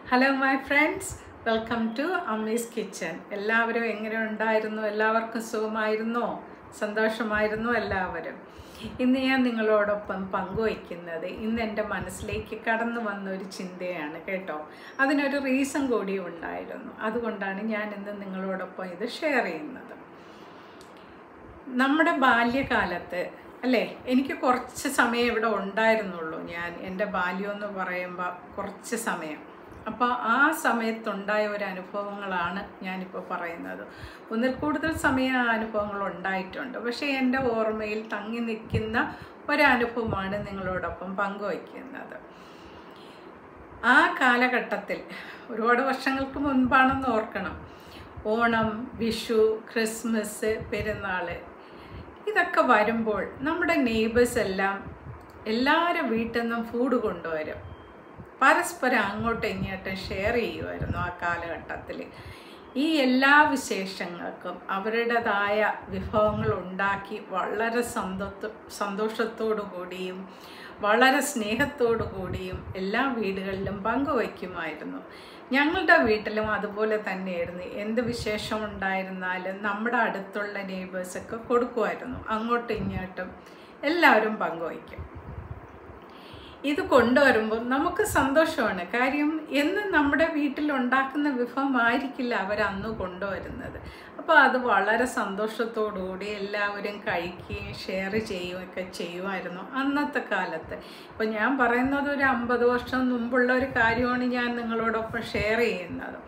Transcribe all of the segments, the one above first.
hello my friends welcome to Ammi's kitchen എല്ലാവരും എങ്ങനെ ഉണ്ടായിരുന്നു എല്ലാവർക്കും സുഖമായിരുന്നോ സന്തോഷമായിരുന്നു എല്ലാവരും ഇന്ന് ഞാൻ നിങ്ങളോടൊപ്പം പങ്കുവയ്ക്കുന്നത് ഇന്ന് എൻ്റെ മനസ്സിലേക്ക് കടന്നു വന്ന ഒരു ചിന്തയാണ് കേട്ടോ അതിനൊരു റീസൺ കൂടി ഉണ്ടായിരുന്നു അതുകൊണ്ടാണ് ഞാൻ ഇന്ന് നിങ്ങളോടൊപ്പം ഇത് ഷെയർ ചെയ്യുന്നത് നമ്മുടെ ബാല്യകാലത്ത് അല്ലേ എനിക്ക് കുറച്ച് സമയം ഇവിടെ ഉണ്ടായിരുന്നുള്ളൂ ഞാൻ എൻ്റെ ബാല്യം എന്ന് പറയുമ്പോൾ കുറച്ച് സമയം അപ്പോൾ ആ സമയത്തുണ്ടായ ഒരു അനുഭവങ്ങളാണ് ഞാനിപ്പോൾ പറയുന്നത് ഒന്നിൽ കൂടുതൽ സമയം ആ അനുഭവങ്ങൾ ഉണ്ടായിട്ടുണ്ട് പക്ഷേ എൻ്റെ ഓർമ്മയിൽ തങ്ങി നിൽക്കുന്ന ഒരനുഭവമാണ് നിങ്ങളോടൊപ്പം പങ്കുവയ്ക്കുന്നത് ആ കാലഘട്ടത്തിൽ ഒരുപാട് വർഷങ്ങൾക്ക് മുൻപാണെന്ന് ഓർക്കണം ഓണം വിഷു ക്രിസ്മസ് പെരുന്നാൾ ഇതൊക്കെ വരുമ്പോൾ നമ്മുടെ നെയ്ബേഴ്സ് എല്ലാം എല്ലാവരും വീട്ടിൽ നിന്നും ഫുഡ് കൊണ്ടുവരും പരസ്പരം അങ്ങോട്ടും ഇങ്ങോട്ടും ഷെയർ ചെയ്യുമായിരുന്നു ആ കാലഘട്ടത്തിൽ ഈ എല്ലാ വിശേഷങ്ങൾക്കും അവരുടേതായ വിഭവങ്ങൾ ഉണ്ടാക്കി വളരെ സന്തോഷ സന്തോഷത്തോടു കൂടിയും വളരെ സ്നേഹത്തോടു കൂടിയും എല്ലാ വീടുകളിലും പങ്കുവയ്ക്കുമായിരുന്നു ഞങ്ങളുടെ വീട്ടിലും അതുപോലെ തന്നെയായിരുന്നു എന്ത് വിശേഷം ഉണ്ടായിരുന്നാലും നമ്മുടെ അടുത്തുള്ള നെയ്ബേഴ്സൊക്കെ കൊടുക്കുമായിരുന്നു അങ്ങോട്ടും ഇങ്ങോട്ടും എല്ലാവരും പങ്കുവയ്ക്കും ഇത് കൊണ്ടുവരുമ്പോൾ നമുക്ക് സന്തോഷമാണ് കാര്യം എന്നും നമ്മുടെ വീട്ടിൽ ഉണ്ടാക്കുന്ന വിഭവമായിരിക്കില്ല അവർ അന്ന് കൊണ്ടുവരുന്നത് അപ്പോൾ അത് വളരെ സന്തോഷത്തോടുകൂടി എല്ലാവരും കഴിക്കുകയും ഷെയർ ചെയ്യുകയൊക്കെ ചെയ്യുമായിരുന്നു അന്നത്തെ കാലത്ത് ഇപ്പോൾ ഞാൻ പറയുന്നത് ഒരു അമ്പത് വർഷം മുമ്പുള്ള ഒരു കാര്യമാണ് ഞാൻ നിങ്ങളോടൊപ്പം ഷെയർ ചെയ്യുന്നത്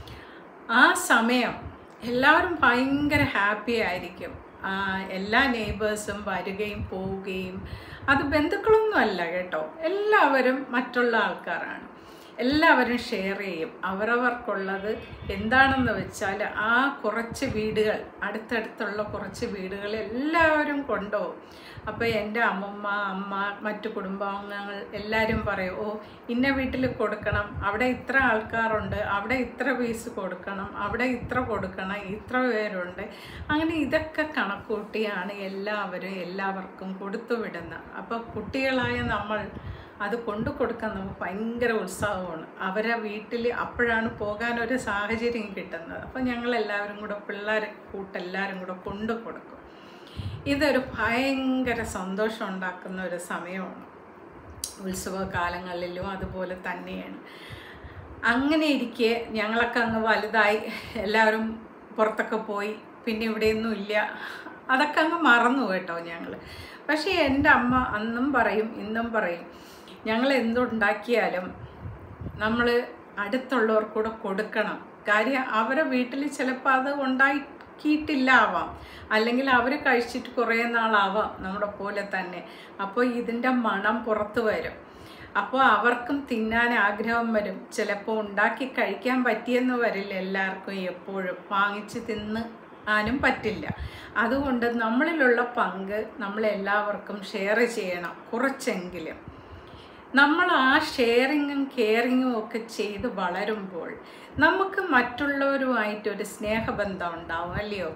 ആ സമയം എല്ലാവരും ഭയങ്കര ഹാപ്പി ആയിരിക്കും എല്ലാ നെയ്ബേഴ്സും വരികയും പോവുകയും അത് ബന്ധുക്കളൊന്നും അല്ല കേട്ടോ എല്ലാവരും മറ്റുള്ള ആൾക്കാരാണ് എല്ലാവരും ഷെയർ ചെയ്യും അവരവർക്കുള്ളത് എന്താണെന്ന് വെച്ചാൽ ആ കുറച്ച് വീടുകൾ അടുത്തടുത്തുള്ള കുറച്ച് വീടുകൾ എല്ലാവരും കൊണ്ടുപോകും അപ്പോൾ എൻ്റെ അമ്മമ്മ അമ്മ മറ്റു കുടുംബാംഗങ്ങൾ എല്ലാവരും പറയും ഓ ഇന്ന വീട്ടിൽ കൊടുക്കണം അവിടെ ഇത്ര ആൾക്കാരുണ്ട് അവിടെ ഇത്ര പീസ് കൊടുക്കണം അവിടെ ഇത്ര കൊടുക്കണം ഇത്ര പേരുണ്ട് അങ്ങനെ ഇതൊക്കെ കണക്കൂട്ടിയാണ് എല്ലാവരും എല്ലാവർക്കും കൊടുത്തു വിടുന്നത് അപ്പോൾ കുട്ടികളായ നമ്മൾ അത് കൊണ്ടു കൊടുക്കാൻ നമുക്ക് ഭയങ്കര ഉത്സാഹമാണ് അവരെ വീട്ടിൽ അപ്പോഴാണ് പോകാൻ ഒരു സാഹചര്യം കിട്ടുന്നത് അപ്പോൾ ഞങ്ങൾ എല്ലാവരും കൂടെ പിള്ളേരെ കൂട്ടെല്ലാവരും കൂടെ കൊണ്ടു കൊടുക്കും ഇതൊരു ഭയങ്കര സന്തോഷം ഉണ്ടാക്കുന്ന ഒരു സമയമാണ് ഉത്സവ കാലങ്ങളിലും അതുപോലെ തന്നെയാണ് അങ്ങനെ ഇരിക്കെ ഞങ്ങളൊക്കെ അങ്ങ് വലുതായി എല്ലാവരും പുറത്തൊക്കെ പോയി പിന്നെ ഇവിടെയൊന്നും ഇല്ല അതൊക്കെ അങ്ങ് മറന്നു കേട്ടോ ഞങ്ങൾ പക്ഷേ എൻ്റെ അമ്മ അന്നും പറയും ഇന്നും പറയും ഞങ്ങൾ എന്തുണ്ടാക്കിയാലും നമ്മൾ അടുത്തുള്ളവർക്കൂടെ കൊടുക്കണം കാര്യം അവരെ വീട്ടിൽ ചിലപ്പോൾ അത് ഉണ്ടാക്കിയിട്ടില്ല ആവാം അല്ലെങ്കിൽ അവർ കഴിച്ചിട്ട് കുറേ നാളാവാം നമ്മുടെ പോലെ തന്നെ അപ്പോൾ ഇതിൻ്റെ മണം പുറത്ത് വരും അപ്പോൾ അവർക്കും തിന്നാൻ ആഗ്രഹം വരും ചിലപ്പോൾ ഉണ്ടാക്കി കഴിക്കാൻ പറ്റിയെന്ന് വരില്ല എല്ലാവർക്കും എപ്പോഴും വാങ്ങിച്ച് തിന്ന് ആനും പറ്റില്ല അതുകൊണ്ട് നമ്മളിലുള്ള പങ്ക് നമ്മളെല്ലാവർക്കും ഷെയർ ചെയ്യണം കുറച്ചെങ്കിലും നമ്മൾ ആ ഷെയറിങ്ങും കെയറിങ്ങും ഒക്കെ ചെയ്ത് വളരുമ്പോൾ നമുക്ക് മറ്റുള്ളവരുമായിട്ടൊരു സ്നേഹബന്ധം ഉണ്ടാവും അല്ലയോ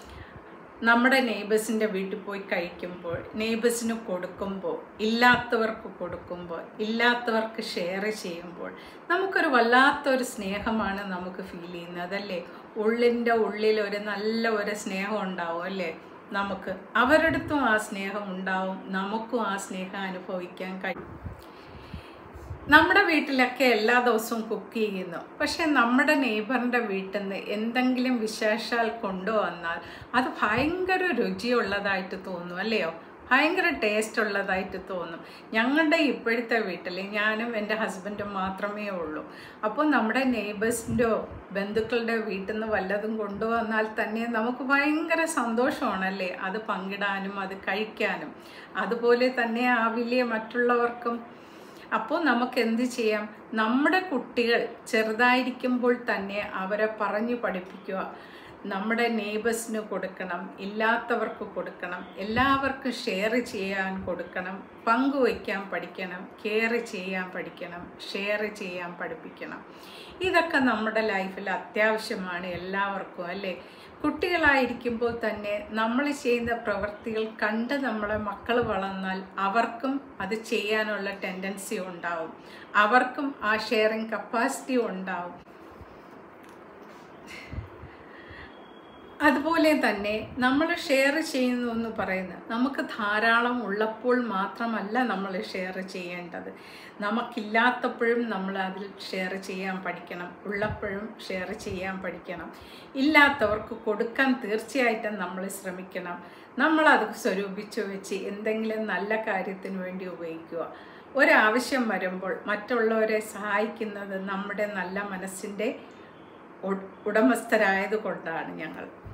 നമ്മുടെ നെയ്ബേഴ്സിൻ്റെ വീട്ടിൽ പോയി കഴിക്കുമ്പോൾ നെയ്ബേഴ്സിന് കൊടുക്കുമ്പോൾ ഇല്ലാത്തവർക്ക് കൊടുക്കുമ്പോൾ ഇല്ലാത്തവർക്ക് ഷെയർ ചെയ്യുമ്പോൾ നമുക്കൊരു വല്ലാത്തൊരു സ്നേഹമാണ് നമുക്ക് ഫീൽ ചെയ്യുന്നത് അല്ലേ ഉള്ളിൻ്റെ ഉള്ളിൽ ഒരു നല്ല ഒരു സ്നേഹം ഉണ്ടാവും അല്ലേ നമുക്ക് അവരടുത്തും ആ സ്നേഹം ഉണ്ടാവും നമുക്കും ആ സ്നേഹം അനുഭവിക്കാൻ കഴിയും നമ്മുടെ വീട്ടിലൊക്കെ എല്ലാ ദിവസവും കുക്ക് ചെയ്യുന്നു പക്ഷെ നമ്മുടെ നെയ്ബറിൻ്റെ വീട്ടിൽ നിന്ന് എന്തെങ്കിലും വിശേഷാൽ കൊണ്ടുവന്നാൽ അത് ഭയങ്കര രുചിയുള്ളതായിട്ട് തോന്നും അല്ലയോ ഭയങ്കര ടേസ്റ്റ് ഉള്ളതായിട്ട് തോന്നും ഞങ്ങളുടെ ഇപ്പോഴത്തെ വീട്ടിൽ ഞാനും എൻ്റെ ഹസ്ബൻഡും മാത്രമേ ഉള്ളൂ അപ്പോൾ നമ്മുടെ നെയ്ബേഴ്സിൻ്റെയോ ബന്ധുക്കളുടെ വീട്ടിൽ നിന്ന് വല്ലതും കൊണ്ടുവന്നാൽ തന്നെ നമുക്ക് ഭയങ്കര സന്തോഷമാണല്ലേ അത് പങ്കിടാനും അത് കഴിക്കാനും അതുപോലെ തന്നെ ആവില്ലേ മറ്റുള്ളവർക്കും അപ്പോൾ നമുക്ക് എന്ത് ചെയ്യാം നമ്മുടെ കുട്ടികൾ ചെറുതായിരിക്കുമ്പോൾ തന്നെ അവരെ പറഞ്ഞു പഠിപ്പിക്കുക നമ്മുടെ നെയ്ബേഴ്സിന് കൊടുക്കണം ഇല്ലാത്തവർക്ക് കൊടുക്കണം എല്ലാവർക്കും ഷെയർ ചെയ്യാൻ കൊടുക്കണം പങ്കുവയ്ക്കാൻ പഠിക്കണം കെയർ ചെയ്യാൻ പഠിക്കണം ഷെയർ ചെയ്യാൻ പഠിപ്പിക്കണം ഇതൊക്കെ നമ്മുടെ ലൈഫിൽ അത്യാവശ്യമാണ് എല്ലാവർക്കും അല്ലേ കുട്ടികളായിരിക്കുമ്പോൾ തന്നെ നമ്മൾ ചെയ്യുന്ന പ്രവൃത്തികൾ കണ്ട് നമ്മളെ മക്കൾ വളർന്നാൽ അവർക്കും അത് ചെയ്യാനുള്ള ടെൻഡൻസി ഉണ്ടാവും അവർക്കും ആ ഷെയറിങ് കപ്പാസിറ്റി ഉണ്ടാവും അതുപോലെ തന്നെ നമ്മൾ ഷെയർ ചെയ്യുന്നു എന്ന് പറയുന്നത് നമുക്ക് ധാരാളം ഉള്ളപ്പോൾ മാത്രമല്ല നമ്മൾ ഷെയർ ചെയ്യേണ്ടത് നമുക്കില്ലാത്തപ്പോഴും നമ്മൾ അതിൽ ഷെയർ ചെയ്യാൻ പഠിക്കണം ഉള്ളപ്പോഴും ഷെയർ ചെയ്യാൻ പഠിക്കണം ഇല്ലാത്തവർക്ക് കൊടുക്കാൻ തീർച്ചയായിട്ടും നമ്മൾ ശ്രമിക്കണം നമ്മളത് സ്വരൂപിച്ചു വെച്ച് എന്തെങ്കിലും നല്ല കാര്യത്തിന് വേണ്ടി ഉപയോഗിക്കുക ഒരാവശ്യം വരുമ്പോൾ മറ്റുള്ളവരെ സഹായിക്കുന്നത് നമ്മുടെ നല്ല മനസ്സിൻ്റെ ഉടമസ്ഥരായത് കൊണ്ടാണ് ഞങ്ങൾ